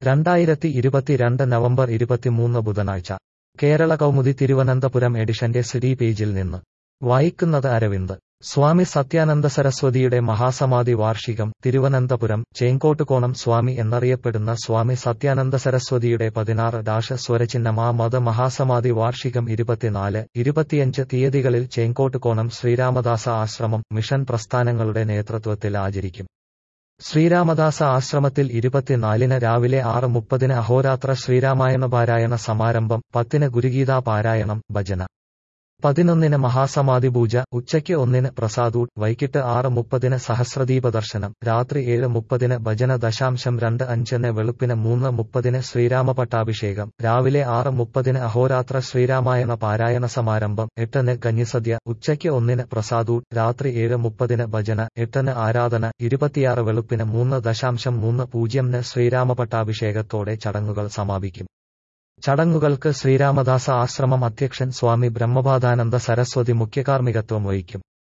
രണ്ടായിരത്തി ഇരുപത്തിരണ്ട് നവംബർ ഇരുപത്തിമൂന്ന് ബുധനാഴ്ച കേരള കൗമുദി തിരുവനന്തപുരം എഡിഷന്റെ സിഡി പേജിൽ നിന്ന് വായിക്കുന്നത് അരവിന്ദ് സ്വാമി സത്യാനന്ദ സരസ്വതിയുടെ മഹാസമാധി വാർഷികം തിരുവനന്തപുരം ചേങ്കോട്ടുകോണം സ്വാമി എന്നറിയപ്പെടുന്ന സ്വാമി സത്യാനന്ദ സരസ്വതിയുടെ പതിനാറ് ഡാഷ സ്വരചിഹ്നമാ മത മഹാസമാധി വാർഷികം ഇരുപത്തിനാല് ഇരുപത്തിയഞ്ച് തീയതികളിൽ ചേങ്കോട്ടുകോണം ശ്രീരാമദാസ ആശ്രമം മിഷൻ പ്രസ്ഥാനങ്ങളുടെ നേതൃത്വത്തിൽ ആചരിക്കും ശ്രീരാമദാസ ആശ്രമത്തിൽ ഇരുപത്തിനാലിന് രാവിലെ ആറ് മുപ്പതിന് അഹോരാത്ര ശ്രീരാമായണ പാരായണ സമാരംഭം പത്തിന് ഗുരുഗീതാ പാരായണം ഭജന പതിനൊന്നിന് മഹാസമാധി പൂജ ഉച്ചയ്ക്ക് ഒന്നിന് പ്രസാദൂട്ട് വൈകിട്ട് ആറ് മുപ്പതിന് സഹസ്രദീപ ദർശനം രാത്രി ഏഴ് മുപ്പതിന് ഭജന ദശാംശം രണ്ട് അഞ്ചിന് വെളുപ്പിന് മൂന്ന് മുപ്പതിന് ശ്രീരാമ പട്ടാഭിഷേകം രാവിലെ ആറ് മുപ്പതിന് അഹോരാത്ര ശ്രീരാമായണ പാരായണ സമാരംഭം എട്ടിന് കഞ്ഞിസദ്യ ഉച്ചയ്ക്ക് ഒന്നിന് പ്രസാദൂട്ട് രാത്രി ഏഴ് മുപ്പതിന് ഭജന എട്ടിന് ആരാധന ഇരുപത്തിയാറ് വെളുപ്പിന് മൂന്ന് ദശാംശം മൂന്ന് പൂജ്യംന് ശ്രീരാമ പട്ടാഭിഷേകത്തോടെ ചടങ്ങുകൾ സമാപിക്കും ചടങ്ങുകൾക്ക് ശ്രീരാമദാസ ആശ്രമം അധ്യക്ഷൻ സ്വാമി ബ്രഹ്മപാദാനന്ദ സരസ്വതി മുഖ്യകാർമ്മികത്വം വഹിക്കും